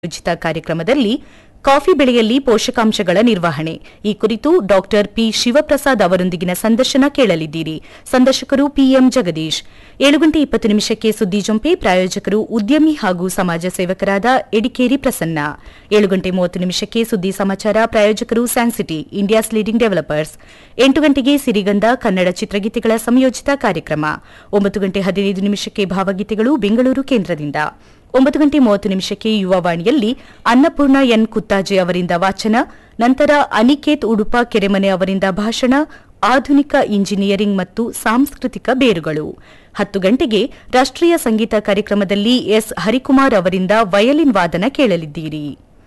ಉಚಿತ ಕಾರ್ಯಕ್ರಮದಲ್ಲಿ ಕಾಫಿ ಬೆಳೆಯಲ್ಲಿ ಪೋಷಕಾಂಶಗಳ ನಿರ್ವಹಣೆ ಈ ಕುರಿತು ಡಾಕ್ಟರ್ ಪಿ ಶಿವಪ್ರಸಾದ್ ಅವರೊಂದಿಗಿನ ಸಂದರ್ಶನ ಕೇಳಲಿದ್ದೀರಿ ಸಂದರ್ಶಕರು ಪಿಎಂ ಜಗದೀಶ್ ಏಳು ಗಂಟೆ ಇಪ್ಪತ್ತು ನಿಮಿಷಕ್ಕೆ ಸುದ್ದಿ ಜೊಂಪೆ ಪ್ರಾಯೋಜಕರು ಉದ್ಯಮಿ ಹಾಗೂ ಸಮಾಜ ಸೇವಕರಾದ ಎಡಿಕೇರಿ ಪ್ರಸನ್ನ ಏಳು ಗಂಟೆ ಮೂವತ್ತು ನಿಮಿಷಕ್ಕೆ ಸುದ್ದಿ ಸಮಾಚಾರ ಪ್ರಾಯೋಜಕರು ಸ್ಯಾನ್ಸಿಟಿ ಇಂಡಿಯಾಸ್ ಲೀಡಿಂಗ್ ಡೆವಲಪರ್ಸ್ ಎಂಟು ಗಂಟೆಗೆ ಸಿರಿಗಂಧ ಕನ್ನಡ ಚಿತ್ರಗೀತೆಗಳ ಸಂಯೋಜಿತ ಕಾರ್ಯಕ್ರಮ ಒಂಬತ್ತು ಗಂಟೆ ಹದಿನೈದು ನಿಮಿಷಕ್ಕೆ ಭಾವಗೀತೆಗಳು ಬೆಂಗಳೂರು ಕೇಂದ್ರದಿಂದ ಒಂಬತ್ತು ಗಂಟೆ ಮೂವತ್ತು ನಿಮಿಷಕ್ಕೆ ಯುವವಾಣಿಯಲ್ಲಿ ಅನ್ನಪೂರ್ಣ ಎನ್ ಕುತ್ತಾಜೆ ಅವರಿಂದ ವಾಚನ ನಂತರ ಅನಿಕೇತ್ ಉಡುಪ ಕೆರೆಮನೆ ಅವರಿಂದ ಭಾಷಣ ಆಧುನಿಕ ಇಂಜಿನಿಯರಿಂಗ್ ಮತ್ತು ಸಾಂಸ್ಕೃತಿಕ ಬೇರುಗಳು ಹತ್ತು ಗಂಟೆಗೆ ರಾಷ್ಟ್ರೀಯ ಸಂಗೀತ ಕಾರ್ಯಕ್ರಮದಲ್ಲಿ ಎಸ್ ಹರಿಕುಮಾರ್ ಅವರಿಂದ ವಯಲಿನ್ ವಾದನ ಕೇಳಲಿದ್ದೀರಿ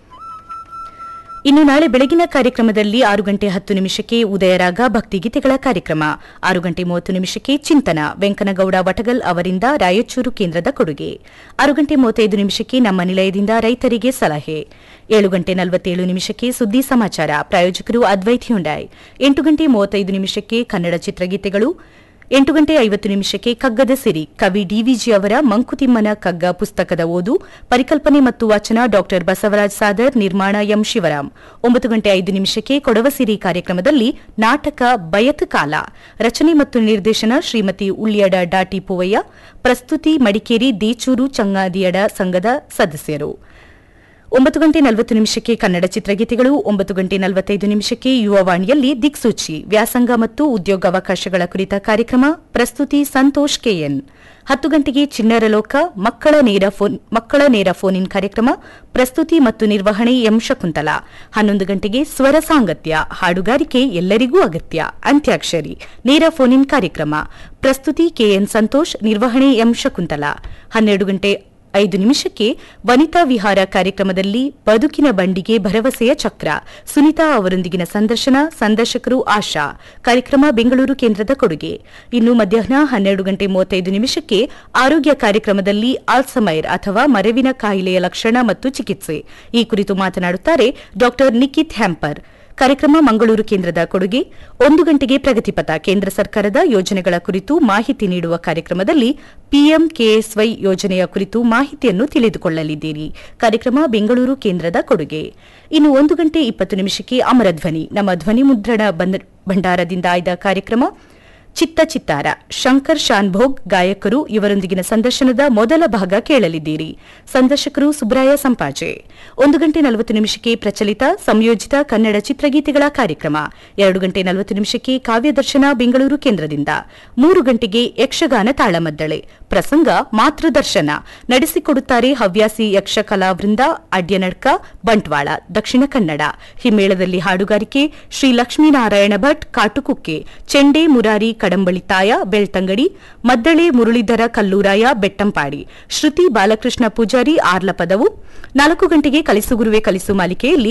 ಇನ್ನು ನಾಳೆ ಬೆಳಗಿನ ಕಾರ್ಯಕ್ರಮದಲ್ಲಿ ಆರು ಗಂಟೆ ಹತ್ತು ನಿಮಿಷಕ್ಕೆ ಉದಯರಾಗ ಭಕ್ತಿಗೀತೆಗಳ ಕಾರ್ಯಕ್ರಮ ಆರು ಗಂಟೆ ಮೂವತ್ತು ನಿಮಿಷಕ್ಕೆ ಚಿಂತನ ವೆಂಕನಗೌಡ ವಟಗಲ್ ಅವರಿಂದ ರಾಯಚೂರು ಕೇಂದ್ರದ ಕೊಡುಗೆ ಆರು ಗಂಟೆ ಮೂವತ್ತೈದು ನಿಮಿಷಕ್ಕೆ ನಮ್ಮ ನಿಲಯದಿಂದ ರೈತರಿಗೆ ಸಲಹೆ ಏಳು ಗಂಟೆ ನಲವತ್ತೇಳು ನಿಮಿಷಕ್ಕೆ ಸುದ್ದಿ ಸಮಾಚಾರ ಪ್ರಾಯೋಜಕರು ಅದ್ವೈತ್ ಹ್ಯುಂಡಾಯ್ ಎಂಟು ಗಂಟೆ ಮೂವತ್ತೈದು ನಿಮಿಷಕ್ಕೆ ಕನ್ನಡ ಚಿತ್ರಗೀತೆಗಳು ಎಂಟು ಗಂಟೆ ಐವತ್ತು ನಿಮಿಷಕ್ಕೆ ಕಗ್ಗದ ಸಿರಿ ಕವಿ ಡಿವಿಜಿ ಅವರ ಮಂಕುತಿಮ್ಮನ ಕಗ್ಗ ಪುಸ್ತಕದ ಓದು ಪರಿಕಲ್ಪನೆ ಮತ್ತು ವಾಚನ ಡಾಕ್ಟರ್ ಬಸವರಾಜ್ ಸಾದರ್ ನಿರ್ಮಾಣ ಎಂ ಶಿವರಾಮ್ ಒಂಬತ್ತು ಗಂಟೆ ಐದು ನಿಮಿಷಕ್ಕೆ ಕೊಡವಸಿರಿ ಕಾರ್ಯಕ್ರಮದಲ್ಲಿ ನಾಟಕ ಬಯತು ಕಾಲ ರಚನೆ ಮತ್ತು ನಿರ್ದೇಶನ ಶ್ರೀಮತಿ ಉಳ್ಳಿಯಡ ಡಾಟಿ ಪೂವಯ್ಯ ಪ್ರಸ್ತುತಿ ಮಡಿಕೇರಿ ದೇಚೂರು ಚಂಗಾದಿಯಡ ಸಂಘದ ಸದಸ್ಯರು ಒಂಬತ್ತು ಗಂಟೆ ನಲವತ್ತು ನಿಮಿಷಕ್ಕೆ ಕನ್ನಡ ಚಿತ್ರಗೀತೆಗಳು ಒಂಬತ್ತು ಗಂಟೆ ನಲವತ್ತೈದು ನಿಮಿಷಕ್ಕೆ ಯುವವಾಣಿಯಲ್ಲಿ ದಿಕ್ಸೂಚಿ ವ್ಯಾಸಂಗ ಮತ್ತು ಉದ್ಯೋಗಾವಕಾಶಗಳ ಕುರಿತ ಕಾರ್ಯಕ್ರಮ ಪ್ರಸ್ತುತಿ ಸಂತೋಷ್ ಕೆಎನ್ ಹತ್ತು ಗಂಟೆಗೆ ಚಿಣ್ಣರ ಲೋಕ ಮಕ್ಕಳ ನೇರ ಫೋನ್ ಮಕ್ಕಳ ನೇರ ಫೋನ್ ಇನ್ ಕಾರ್ಯಕ್ರಮ ಪ್ರಸ್ತುತಿ ಮತ್ತು ನಿರ್ವಹಣೆ ಎಂ ಶಕುಂತಲಾ ಹನ್ನೊಂದು ಗಂಟೆಗೆ ಸ್ವರ ಸಾಂಗತ್ಯ ಹಾಡುಗಾರಿಕೆ ಎಲ್ಲರಿಗೂ ಅಗತ್ಯ ಅಂತ್ಯಾಕ್ಷರಿ ನೇರ ಫೋನ್ ಇನ್ ಕಾರ್ಯಕ್ರಮ ಪ್ರಸ್ತುತಿ ಕೆಎನ್ ಸಂತೋಷ್ ನಿರ್ವಹಣೆ ಎಂ ಶಕುಂತಲಾ ಹನ್ನೆರಡು ಗಂಟೆ ಐದು ನಿಮಿಷಕ್ಕೆ ವನಿತಾ ವಿಹಾರ ಕಾರ್ಯಕ್ರಮದಲ್ಲಿ ಬದುಕಿನ ಬಂಡಿಗೆ ಭರವಸೆಯ ಚಕ್ರ ಸುನೀತಾ ಅವರೊಂದಿಗಿನ ಸಂದರ್ಶನ ಸಂದರ್ಶಕರು ಆಶಾ ಕಾರ್ಯಕ್ರಮ ಬೆಂಗಳೂರು ಕೇಂದ್ರದ ಕೊಡುಗೆ ಇನ್ನು ಮಧ್ಯಾಹ್ನ ಹನ್ನೆರಡು ಗಂಟೆ ಮೂವತ್ತೈದು ನಿಮಿಷಕ್ಕೆ ಆರೋಗ್ಯ ಕಾರ್ಯಕ್ರಮದಲ್ಲಿ ಆಲ್ಸಮೈರ್ ಅಥವಾ ಮರೆವಿನ ಕಾಯಿಲೆಯ ಲಕ್ಷಣ ಮತ್ತು ಚಿಕಿತ್ಸೆ ಈ ಕುರಿತು ಮಾತನಾಡುತ್ತಾರೆ ಡಾ ನಿಖಿತ್ ಹ್ಯಾಂಪರ್ ಕಾರ್ಯಕ್ರಮ ಮಂಗಳೂರು ಕೇಂದ್ರದ ಕೊಡುಗೆ ಒಂದು ಗಂಟೆಗೆ ಪ್ರಗತಿಪಥ ಕೇಂದ್ರ ಸರ್ಕಾರದ ಯೋಜನೆಗಳ ಕುರಿತು ಮಾಹಿತಿ ನೀಡುವ ಕಾರ್ಯಕ್ರಮದಲ್ಲಿ ಪಿಎಂ ಕೆಎಸ್ವೈ ಯೋಜನೆಯ ಕುರಿತು ಮಾಹಿತಿಯನ್ನು ತಿಳಿದುಕೊಳ್ಳಲಿದ್ದೀರಿ ಕಾರ್ಯಕ್ರಮ ಬೆಂಗಳೂರು ಕೇಂದ್ರದ ಕೊಡುಗೆ ಇನ್ನು ಒಂದು ಗಂಟೆ ಇಪ್ಪತ್ತು ನಿಮಿಷಕ್ಕೆ ಅಮರಧ್ವನಿ ನಮ್ಮ ಧ್ವನಿ ಮುದ್ರಣ ಬಂದ- ಭಂಡಾರದಿಂದ ಆಯ್ದ ಕಾರ್ಯಕ್ರಮ ಚಿತ್ತ ಚಿತ್ತಾರ ಶಂಕರ್ ಶಾನ್ಭೋಗ್ ಗಾಯಕರು ಇವರೊಂದಿಗಿನ ಸಂದರ್ಶನದ ಮೊದಲ ಭಾಗ ಕೇಳಲಿದ್ದೀರಿ ಸಂದರ್ಶಕರು ಸುಬ್ರಾಯ ಸಂಪಾಜೆ ಒಂದು ಗಂಟೆ ನಲವತ್ತು ನಿಮಿಷಕ್ಕೆ ಪ್ರಚಲಿತ ಸಂಯೋಜಿತ ಕನ್ನಡ ಚಿತ್ರಗೀತೆಗಳ ಕಾರ್ಯಕ್ರಮ ಎರಡು ಗಂಟೆ ನಲವತ್ತು ನಿಮಿಷಕ್ಕೆ ಕಾವ್ಯದರ್ಶನ ಬೆಂಗಳೂರು ಕೇಂದ್ರದಿಂದ ಮೂರು ಗಂಟೆಗೆ ಯಕ್ಷಗಾನ ತಾಳಮದ್ದಳೆ ಪ್ರಸಂಗ ಮಾತೃದರ್ಶನ ನಡೆಸಿಕೊಡುತ್ತಾರೆ ಹವ್ಯಾಸಿ ಯಕ್ಷ ಕಲಾವೃಂದ ಅಡ್ಯನಡ್ಕ ಬಂಟ್ವಾಳ ದಕ್ಷಿಣ ಕನ್ನಡ ಹಿಮ್ಮೇಳದಲ್ಲಿ ಹಾಡುಗಾರಿಕೆ ಶ್ರೀ ಲಕ್ಷ್ಮೀನಾರಾಯಣ ಭಟ್ ಕಾಟುಕುಕ್ಕೆ ಚೆಂಡೆ ಮುರಾರಿ ಕಡಂಬಳಿತಾಯ ಬೆಳ್ತಂಗಡಿ ಮದ್ದಳೆ ಮುರಳೀಧರ ಕಲ್ಲೂರಾಯ ಬೆಟ್ಟಂಪಾಡಿ ಶ್ರುತಿ ಬಾಲಕೃಷ್ಣ ಪೂಜಾರಿ ಆರ್ಲಪದವು ನಾಲ್ಕು ಗಂಟೆಗೆ ಕಲಿಸು ಗುರುವೆ ಕಲಿಸು ಮಾಲಿಕೆಯಲ್ಲಿ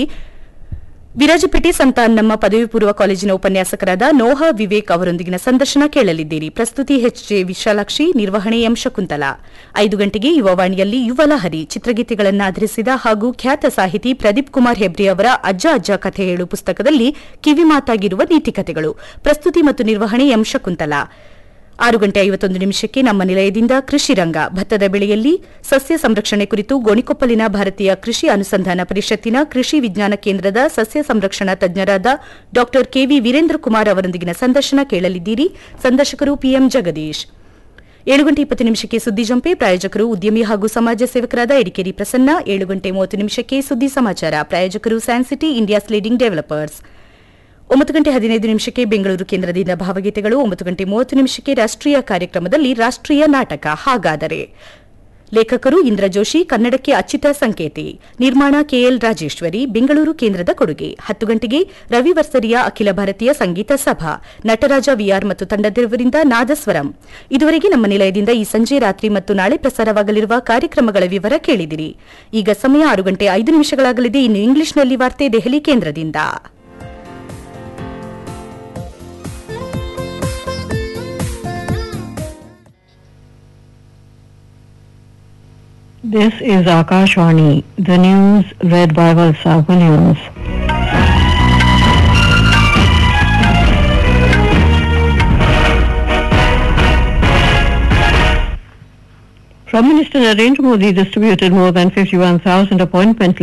ವಿರಾಜಪೇಟೆ ಸಂತಾನಮ್ಮ ಪದವಿ ಪೂರ್ವ ಕಾಲೇಜಿನ ಉಪನ್ಯಾಸಕರಾದ ನೋಹ ವಿವೇಕ್ ಅವರೊಂದಿಗಿನ ಸಂದರ್ಶನ ಕೇಳಲಿದ್ದೀರಿ ಪ್ರಸ್ತುತಿ ಎಚ್ಜೆ ವಿಶಾಲಾಕ್ಷಿ ನಿರ್ವಹಣೆ ಎಂ ಶಕುಂತಲಾ ಐದು ಗಂಟೆಗೆ ಯುವವಾಣಿಯಲ್ಲಿ ಯುವಲಹರಿ ಚಿತ್ರಗೀತೆಗಳನ್ನಾಧರಿಸಿದ ಹಾಗೂ ಖ್ಯಾತ ಸಾಹಿತಿ ಪ್ರದೀಪ್ ಕುಮಾರ್ ಹೆಬ್ರಿ ಅವರ ಅಜ್ಜ ಅಜ್ಜ ಕಥೆ ಹೇಳು ಪುಸ್ತಕದಲ್ಲಿ ಕಿವಿಮಾತಾಗಿರುವ ನೀತಿಕಥೆಗಳು ಪ್ರಸ್ತುತಿ ಮತ್ತು ನಿರ್ವಹಣೆ ಎಂ ಶಕುಂತಲಾ ಆರು ಗಂಟೆ ಐವತ್ತೊಂದು ನಿಮಿಷಕ್ಕೆ ನಮ್ಮ ನಿಲಯದಿಂದ ಕೃಷಿ ರಂಗ ಭತ್ತದ ಬೆಳೆಯಲ್ಲಿ ಸಸ್ಯ ಸಂರಕ್ಷಣೆ ಕುರಿತು ಗೋಣಿಕೊಪ್ಪಲಿನ ಭಾರತೀಯ ಕೃಷಿ ಅನುಸಂಧಾನ ಪರಿಷತ್ತಿನ ಕೃಷಿ ವಿಜ್ಞಾನ ಕೇಂದ್ರದ ಸಸ್ಯ ಸಂರಕ್ಷಣಾ ತಜ್ಞರಾದ ಡಾ ಕೆವಿ ವೀರೇಂದ್ರ ಕುಮಾರ್ ಅವರೊಂದಿಗಿನ ಸಂದರ್ಶನ ಕೇಳಲಿದ್ದೀರಿ ಸಂದರ್ಶಕರು ಪಿಎಂ ಜಗದೀಶ್ ಏಳು ಗಂಟೆ ಇಪ್ಪತ್ತು ನಿಮಿಷಕ್ಕೆ ಸುದ್ದಿ ಜಂಪೆ ಪ್ರಾಯೋಜಕರು ಉದ್ಯಮಿ ಹಾಗೂ ಸಮಾಜ ಸೇವಕರಾದ ಎಡಿಕೇರಿ ಪ್ರಸನ್ನ ಏಳು ಗಂಟೆ ಮೂವತ್ತು ನಿಮಿಷಕ್ಕೆ ಸುದ್ದಿ ಸಮಾಚಾರ ಪ್ರಾಯೋಜಕರು ಸ್ಯಾನ್ಸಿಟಿ ಇಂಡಿಯಾಸ್ ಲೀಡಿಂಗ್ ಡೆವಲಪರ್ಸ್ ಒಂಬತ್ತು ಗಂಟೆ ಹದಿನೈದು ನಿಮಿಷಕ್ಕೆ ಬೆಂಗಳೂರು ಕೇಂದ್ರದಿಂದ ಭಾವಗೀತೆಗಳು ಒಂಬತ್ತು ಗಂಟೆ ಮೂವತ್ತು ನಿಮಿಷಕ್ಕೆ ರಾಷ್ಟ್ರೀಯ ಕಾರ್ಯಕ್ರಮದಲ್ಲಿ ರಾಷ್ಟ್ರೀಯ ನಾಟಕ ಹಾಗಾದರೆ ಲೇಖಕರು ಇಂದ್ರ ಜೋಶಿ ಕನ್ನಡಕ್ಕೆ ಅಚ್ಯುತ ಸಂಕೇತಿ ನಿರ್ಮಾಣ ಕೆಎಲ್ ರಾಜೇಶ್ವರಿ ಬೆಂಗಳೂರು ಕೇಂದ್ರದ ಕೊಡುಗೆ ಹತ್ತು ಗಂಟೆಗೆ ರವಿವರ್ಸರಿಯ ಅಖಿಲ ಭಾರತೀಯ ಸಂಗೀತ ಸಭಾ ನಟರಾಜ ವಿಆರ್ ಮತ್ತು ತಂಡದವರಿಂದ ನಾದಸ್ವರಂ ಇದುವರೆಗೆ ನಮ್ಮ ನಿಲಯದಿಂದ ಈ ಸಂಜೆ ರಾತ್ರಿ ಮತ್ತು ನಾಳೆ ಪ್ರಸಾರವಾಗಲಿರುವ ಕಾರ್ಯಕ್ರಮಗಳ ವಿವರ ಕೇಳಿದಿರಿ ಈಗ ಸಮಯ ಆರು ಗಂಟೆ ಐದು ನಿಮಿಷಗಳಾಗಲಿದೆ ಇನ್ನು ಇಂಗ್ಲಿಷ್ನಲ್ಲಿ ವಾರ್ತೆ ದೆಹಲಿ ಕೇಂದ್ರದಿಂದ This is Akashwani, the news read by Valsa Williams. Prime Minister Narendra Modi distributed more than 51,000 appointment